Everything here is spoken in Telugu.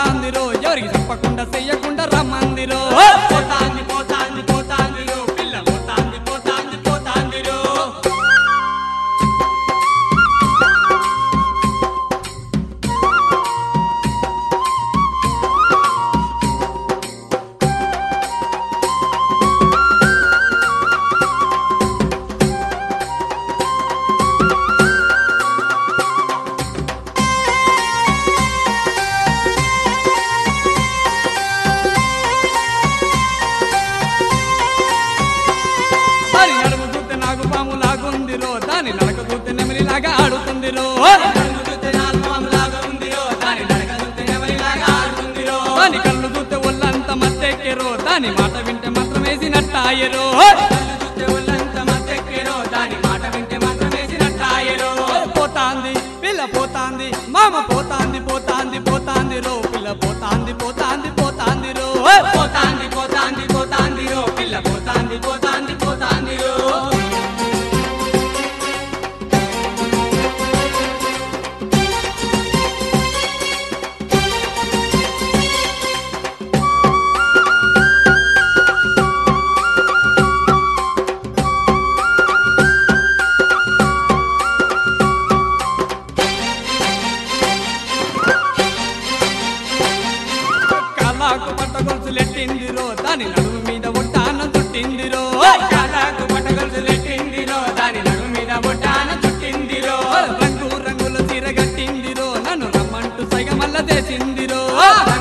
పోతాందిరో ఎవరికి చెప్పకుండా చెయ్యకుండా రమ్మందిరో పోతాంది పోతాంది పోతాందిరో పిల్ల పోతాంది పోతాంది పోతాందిరో దాని నడుము చూస్తే నాగు పాము లాగుందిరో దాని నడక చూస్తే నెమలిలాగా ఆడుతుందిరో చూస్తే నాలుగు ఉందిరో దాని నడక చూస్తే నెమలిలాగా ఆడుతుందిరో దాని కళ్ళు చూస్తే ఒళ్ళంతా మత్తెక్కెరో దాని మాట వింటే మాత్రం వేసినట్టాయరో కళ్ళు చూస్తే ఒళ్ళంతా మత్తెక్కెరో దాని మాట వింటే మాత్రం వేసినట్టాయరో పోతాంది పిల్ల పోతాంది మామ పోతాంది పోతాంది పోతాంది రో పిల్ల పోతాంది పోతాంది పోతాంది రో పోతాంది పోతాంది పోతాందిరో పిల్ల పోతాంది పోతాంది పోతాందిరో కళాకు పట్ట గొలుసులెట్టిందిరో దాని నడుము మీద ఒట్టానం చుట్టిందిరో కాలాకు పట్టగొలుసులెట్టిందిరో దాని నడుము మీద బొట్టాన చుట్టిందిరో రంగు రంగుల చీర కట్టిందిరో నన్ను రమ్మంటూ సైగ మల్ల చేసిందిరో